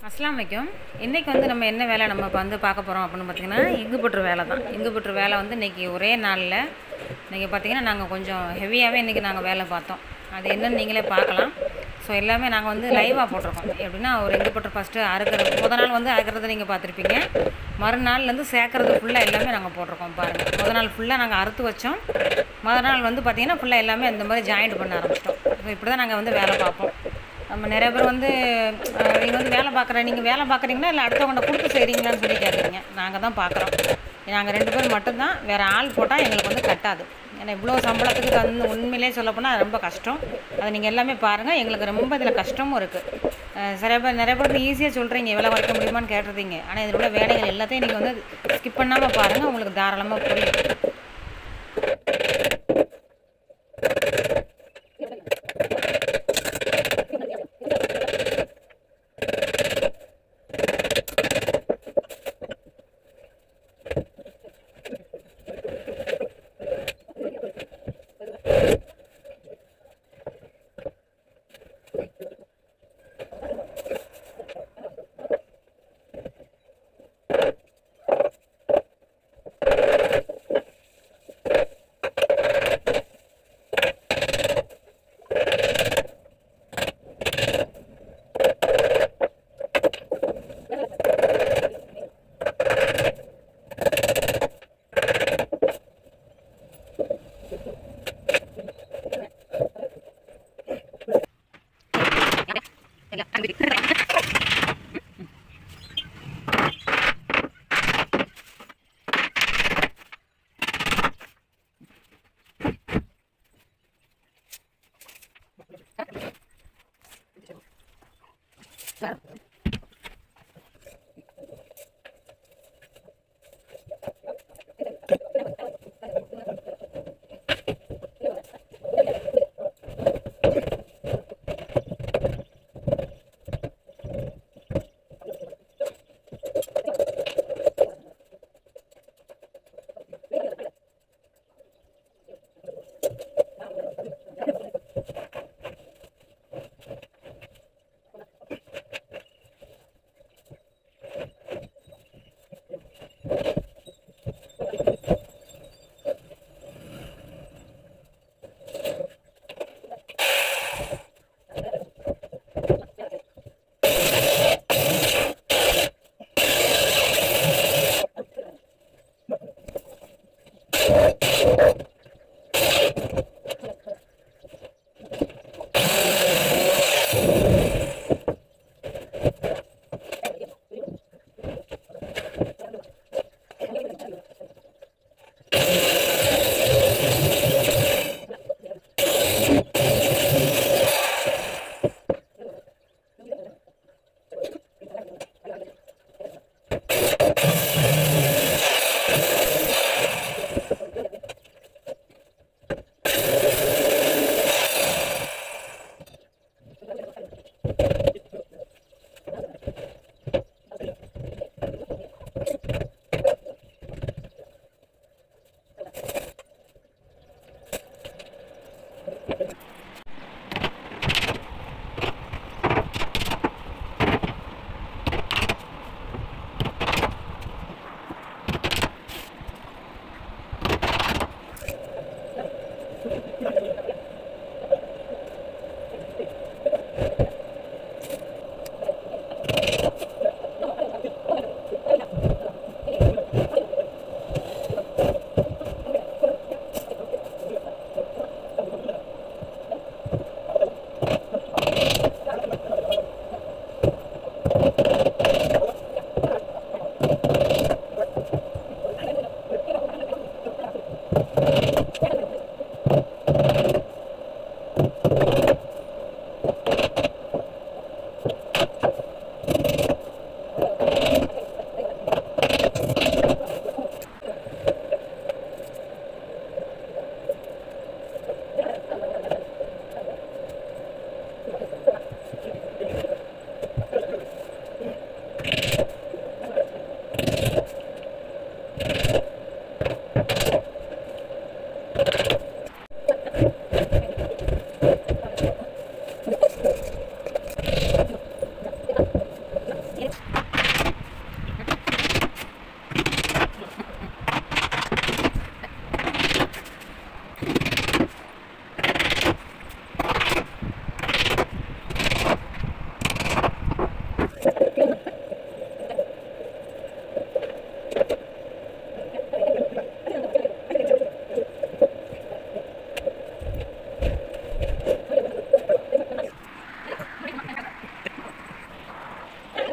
அஸ்ஸலாமு அலைக்கும் இன்றைக்கி வந்து நம்ம என்ன வேலை நம்ம இப்போ வந்து பார்க்க போகிறோம் அப்படின்னு பார்த்தீங்கன்னா இங்கு புற்று வேலை தான் இங்கு புற்று வேலை வந்து இன்றைக்கி ஒரே நாளில் இன்றைக்கி பார்த்தீங்கன்னா நாங்கள் கொஞ்சம் ஹெவியாகவே இன்றைக்கி நாங்கள் வேலை பார்த்தோம் அது என்னன்னு நீங்களே பார்க்கலாம் ஸோ எல்லாமே நாங்கள் வந்து லைவாக போட்டிருக்கோம் எப்படின்னா ஒரு இங்கு புற்று ஃபஸ்ட்டு அறுக்கிறது முத நாள் வந்து அறுக்கிறத நீங்கள் பார்த்துருப்பீங்க மறுநாள்லேருந்து சேர்க்கறது ஃபுல்லாக எல்லாமே நாங்கள் போட்டிருக்கோம் பாருங்கள் முத நாள் ஃபுல்லாக நாங்கள் அறுத்து வச்சோம் மறு நாள் வந்து பார்த்திங்கன்னா ஃபுல்லாக எல்லாமே இந்த மாதிரி ஜாயிண்ட் பண்ண ஆரம்பிச்சிட்டோம் ஸோ இப்படி தான் நாங்கள் வந்து வேலை பார்ப்போம் நம்ம நிறைய பேர் வந்து நீங்கள் வந்து வேலை பார்க்குற நீங்கள் வேலை பார்க்குறீங்களா இல்லை அடுத்தவங்கள்ட்ட கொடுத்து செய்கிறீங்களான்னு சொல்லி கேட்குறீங்க நாங்கள் தான் பார்க்குறோம் நாங்கள் ரெண்டு பேர் மட்டும்தான் வேறு ஆள் போட்டால் எங்களுக்கு வந்து கட்டாது ஏன்னா இவ்வளோ சம்பளத்துக்கு வந்து உண்மையிலே சொல்லப்போனால் ரொம்ப கஷ்டம் அதை நீங்கள் எல்லாமே பாருங்கள் எங்களுக்கு ரொம்ப இதில் கஷ்டமும் இருக்குது சில பேர் நிறைய பேர் ஈஸியாக சொல்கிறீங்க வேலை குறைக்க முடியுமான்னு கேட்டிருந்தீங்க ஆனால் இதில் உள்ள வேலைகள் எல்லாத்தையும் நீங்கள் வந்து ஸ்கிப் பண்ணாமல் பாருங்கள் உங்களுக்கு தாராளமாக புரியும்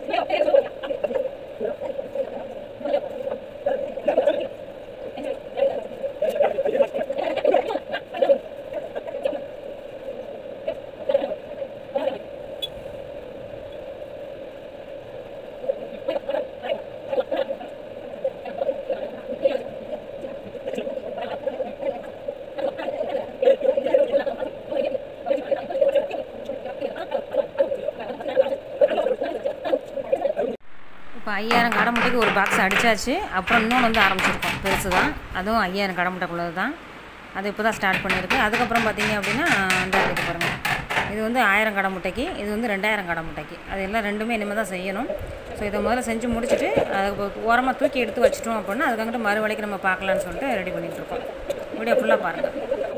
இப்போ ஐயாயிரம் கடை முட்டைக்கு ஒரு பாக்ஸ் அடித்தாச்சு அப்புறம் இன்னொன்று வந்து ஆரம்பிச்சிருக்கோம் பெருசு தான் அதுவும் ஐயாயிரம் கடை முட்டைக்குள்ளது தான் அது இப்போ தான் ஸ்டார்ட் பண்ணியிருக்கு அதுக்கப்புறம் பார்த்தீங்க அப்படின்னா இந்த இது பாருங்கள் இது வந்து ஆயிரம் கடை முட்டைக்கு இது வந்து ரெண்டாயிரம் கடை முட்டைக்கு அது எல்லாம் ரெண்டுமே இனிமேல் தான் செய்யணும் ஸோ இதை முதல்ல செஞ்சு முடிச்சுட்டு அதுக்கு ஓரமாக தூக்கி எடுத்து வச்சிட்டோம் அப்படின்னா அதுக்காங்கிட்டு மறு வேலைக்கு நம்ம பார்க்கலான்னு சொல்லிட்டு ரெடி பண்ணிகிட்டு இருக்கோம் வீடியோ ஃபுல்லாக பாருங்கள்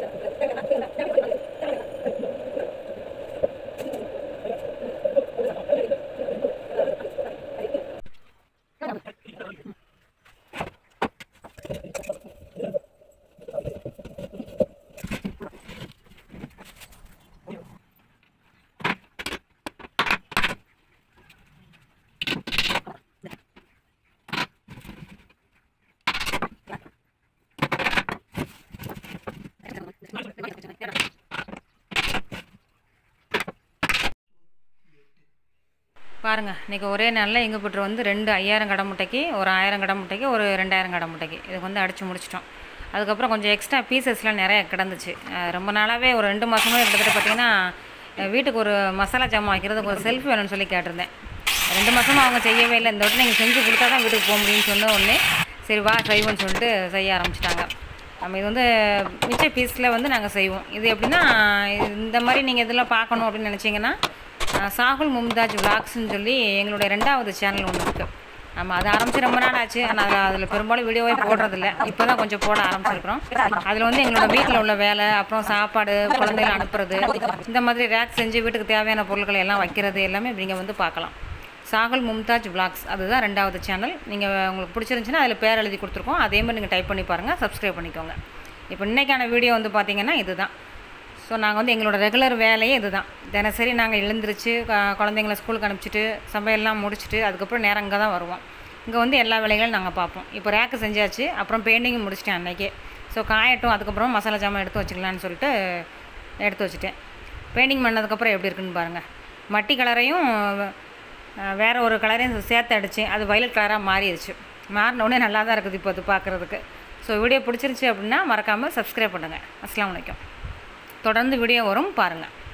பாருங்கள் இன்றைக்கி ஒரே நாளில் எங்கள் புட்டு வந்து ரெண்டு ஐயாயிரம் கடை முட்டைக்கு ஒரு ஆயிரம் கடை முட்டைக்கு ஒரு ரெண்டாயிரம் கடை முட்டைக்கு இதுக்கு வந்து அடித்து முடிச்சிட்டோம் அதுக்கப்புறம் கொஞ்சம் எக்ஸ்ட்ரா பீசஸ்லாம் நிறைய கிடந்துச்சு அஹ் ரொம்ப நாளாகவே ஒரு ரெண்டு மாதமே கிட்டத்தட்ட பார்த்திங்கன்னா அஹ் வீட்டுக்கு ஒரு மசாலா ஜாமான் வைக்கிறதுக்கு ஒரு செல்ஃப் வேணும்னு சொல்லி கேட்டிருந்தேன் ரெண்டு மாதமாக அவங்க செய்யவே இல்லை இந்த வாட்டி நீங்கள் செஞ்சு கொடுத்தா தான் வீட்டுக்கு போக முடியும்னு சொன்ன உடனே சரி வா செய்வோம்னு சொல்லிட்டு செய்ய ஆரம்பிச்சிட்டாங்க நம்ம இது வந்து மிச்ச பீஸில் வந்து நாங்கள் செய்வோம் இது எப்படின்னா இந்த மாதிரி நீங்கள் இதெல்லாம் பார்க்கணும் அப்படின்னு நினச்சிங்கன்னா அஹ் சாகுல் மும்தாஜ் விளாக்ஸ்னு சொல்லி எங்களுடைய ரெண்டாவது சேனல் ஒன்று இருக்குது நம்ம அது ஆரம்பித்து ரொம்ப நாள் ஆச்சு ஆனால் அதில் பெரும்பாலும் வீடியோவே போடுறதில்ல இப்போ தான் கொஞ்சம் போட ஆரம்பிச்சிருக்கிறோம் அதில் வந்து எங்களோட வீட்டில் உள்ள வேலை அப்புறம் சாப்பாடு குழந்தைகளை அனுப்புறது இந்த மாதிரி ரேக் செஞ்சு வீட்டுக்கு தேவையான பொருட்களை எல்லாம் வைக்கிறது எல்லாமே நீங்கள் வந்து பார்க்கலாம் சாகுல் மும்தாஜ் விளாக்ஸ் அதுதான் ரெண்டாவது சேனல் நீங்கள் உங்களுக்கு பிடிச்சிருந்துச்சின்னா அதில் பேர் எழுதி கொடுத்துருக்கோம் அதே மாதிரி நீங்கள் டைப் பண்ணி பாருங்கள் சப்ஸ்கிரைப் பண்ணிக்கோங்க இப்போ இன்றைக்கான வீடியோ வந்து பார்த்தீங்கன்னா இதுதான் ஸோ நாங்கள் வந்து எங்களோட ரெகுலர் வேலையே இதுதான் தினசரி நாங்கள் எழுந்திரிச்சு க- குழந்தைங்கள ஸ்கூலுக்கு அனுப்பிச்சிட்டு சமையல்லாம் முடிச்சுட்டு அதுக்கப்புறம் நேரம் இங்கே தான் வருவோம் இங்கே வந்து எல்லா வேலைகளும் நாங்கள் பார்ப்போம் இப்போ ரேக்கு செஞ்சாச்சு அப்புறம் பெயிண்டிங்கும் முடிச்சிட்டேன் அன்றைக்கே ஸோ காயட்டும் அதுக்கப்புறம் மசாலா ஜாமான் எடுத்து வச்சுக்கலான்னு சொல்லிட்டு எடுத்து வச்சுட்டேன் பெயிண்டிங் பண்ணதுக்கப்புறம் எப்படி இருக்குன்னு பாருங்கள் மட்டி கலரையும் அஹ், வேற ஒரு கலரையும் சேர்த்து அடித்தேன் அது வயலட் கலராக மாறிடுச்சு மாறின உடனே நல்லா தான் இருக்குது இப்போ அது பார்க்குறதுக்கு ஸோ வீடியோ பிடிச்சிருச்சு அப்படின்னா மறக்காமல் சப்ஸ்கிரைப் பண்ணுங்கள் அஸ்ஸலாமு அலைக்கும் தொடர்ந்து வீடியோ வரும் பாருங்கள்